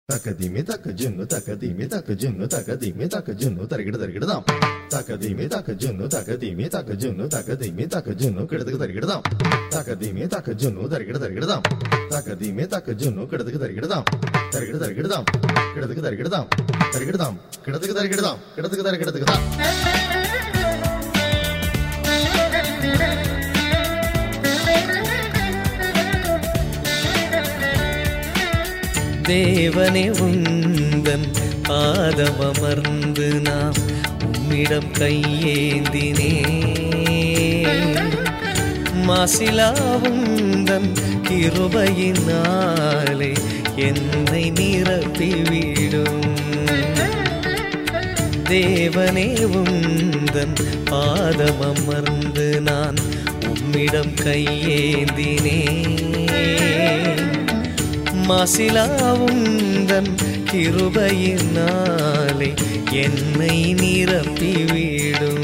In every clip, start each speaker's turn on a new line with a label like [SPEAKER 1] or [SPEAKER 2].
[SPEAKER 1] தக்கதீமே தக்க ஜுன்னு தக்கதீமே தக்க ஜுன்னு தக்கதீமே தக்க ஜுன்னு தரகிட தரகிடதாம் தக்கதீமே தக்க ஜுன்னு தக்கதீமே தக்க ஜுன்னு தக்கதீமே தக்க ஜுன்னு கிடதுக்கு தரகிடதாம் தக்கதீமே தக்க ஜுன்னு தரகிட தரகிடதாம் தக்கதீமே தக்க ஜுன்னு கிடதுக்கு தரகிடதாம் தரகிட தரகிடதாம் கிடதுக்கு தரகிடதாம் தரகிடதாம் கிடதுக்கு தரகிடதாம் கிடதுக்கு தரகிடதுக்கு தான்
[SPEAKER 2] தேவனே உந்தன் பாதமர்ந்து நாம் உம்மிடம் கையேந்தினே மாசிலா உந்தன் கிருபையினாலே என்னை நிரப்பிவிடும் தேவனே உந்தன் பாதமர்ந்து நான் உம்மிடம் கையேந்தினே மாசிலாவுந்தன் கிருபையினாலே என்னை நிரப்பிவிடும்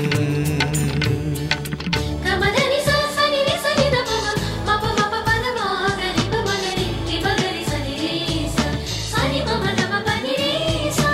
[SPEAKER 3] கமதனி சா சனி ரி சனி த பம மப மப பத மா கரி ப மகரி ரி ப கரி சனி ரி சா சனி ப ம த ம ப நி ரி சா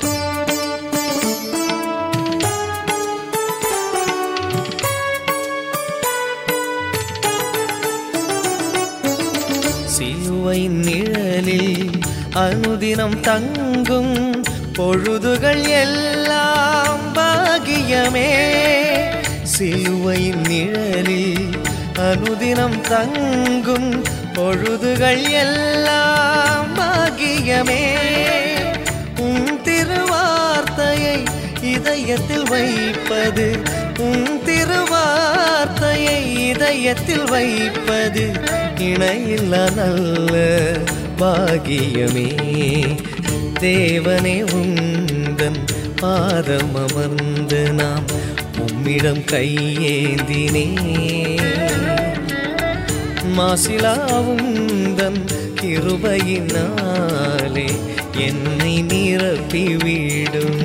[SPEAKER 2] சிலுவை நிழலில் அனுதினம் தங்கும் பொழுதுகள் எல்லாம் பாகியமே சிலுவை நிழலில் அனுதினம் தங்கும் பொழுதுகள் எல்லாம் பாகியமே உன் திருவார்த்தையை இதயத்தில் வைப்பது உன் திருவார்த்தையை இதயத்தில் வைப்பது இணையில்ல நல்ல பாகியமே தேவனே உந்தன் பாதம் அமர்ந்து நாம் உம்மிடம் கையேந்தினே மாசிலாவுந்தன் கிருபையினாலே என்னை நிரப்பிவிடும்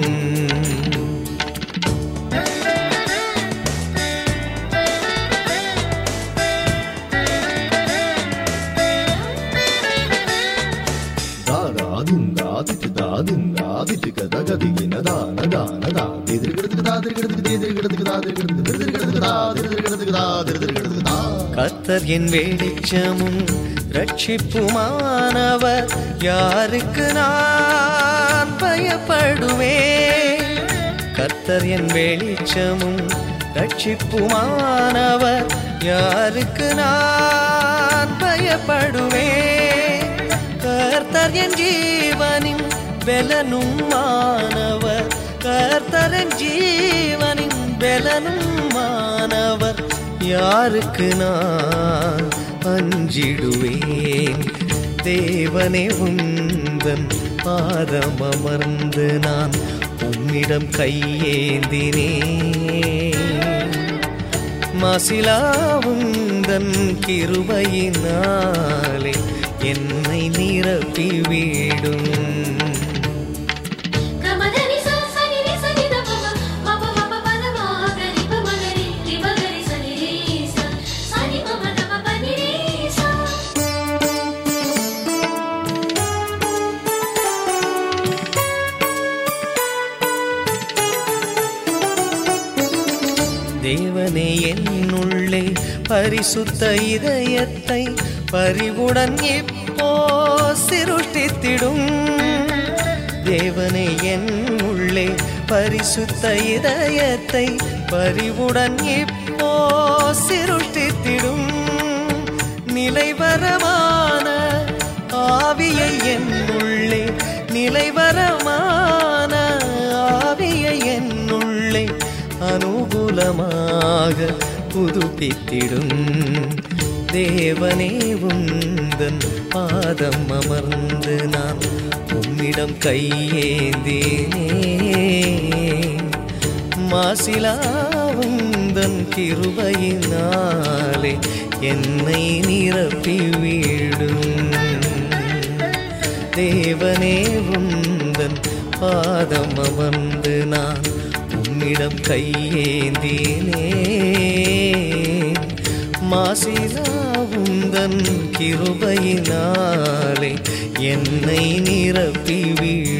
[SPEAKER 1] தாதா திந்தா திட்டு தா திந்தா திட்டு கத கதிகின தான தான தா திதிர்கிடதுக்கு தா திர்கிடதுக்கு திதிர்கிடதுக்கு தா திர்கிடதுக்கு திர்கிடதுக்கு தா திர்கிடதுக்கு தா திர்கிடதுக்கு தா
[SPEAKER 2] கர்த்தர் என் வெளிச்சமும் ரட்சிப்புமானவர் யாருக்கு நான் பயப்படுவேன் கர்த்தர் என் வெளிச்சமும் ரட்சிப்புமானவர் யாருக்கு நான் பயப்படுவேன் கர்த்தர் என் ஜீவனின் பெலனும் மாணவர் கர்த்தர் என் ஜீவனின் பெலனும் மாணவர் யாருக்கு நான் அஞ்சிடுவேன் தேவனே உந்தன் பாதம் அமர்ந்து நான் உம்மிடம் கையேந்தினேன் மாசிலாவுந்தன் கிருபையினாலே என்னை நிரப்பிவிடும்
[SPEAKER 3] கமதனி சா சனி ரி சனி த பம மப மப பத மா கரி ப மகரி ரி ப கரி சனி ரி சா சனி ப ம த ம ப நி ரி சா
[SPEAKER 2] தேவனே என்னுள்ளே பரிசுத்த இதயத்தை பரிவுடன் இப்போ சிருஷ்டித்திடும் தேவனே என் உள்ளே பரிசுத்த இதயத்தை பரிவுடன் இப்போ சிருஷ்டித்திடும் நிலைவரமான ஆவியை என் உள்ளே நிலைவரமான ஆவியை என் உள்ளே அனுகூலமாக புதுப்பித்திடும் தேவனே உந்தன் பாதம் அமர்ந்து நான் உம்மிடம் கையேந்தினே மாசிலா உந்தன் கிருபையினாலே என்னை நிரப்பிவிடும் தேவனே உந்தன் பாதம் அமர்ந்து நான் உம்மிடம் கையேந்தினே மாசிலா உந்தன் கிருபையினாலே என்னை நிரப்பிவிடும்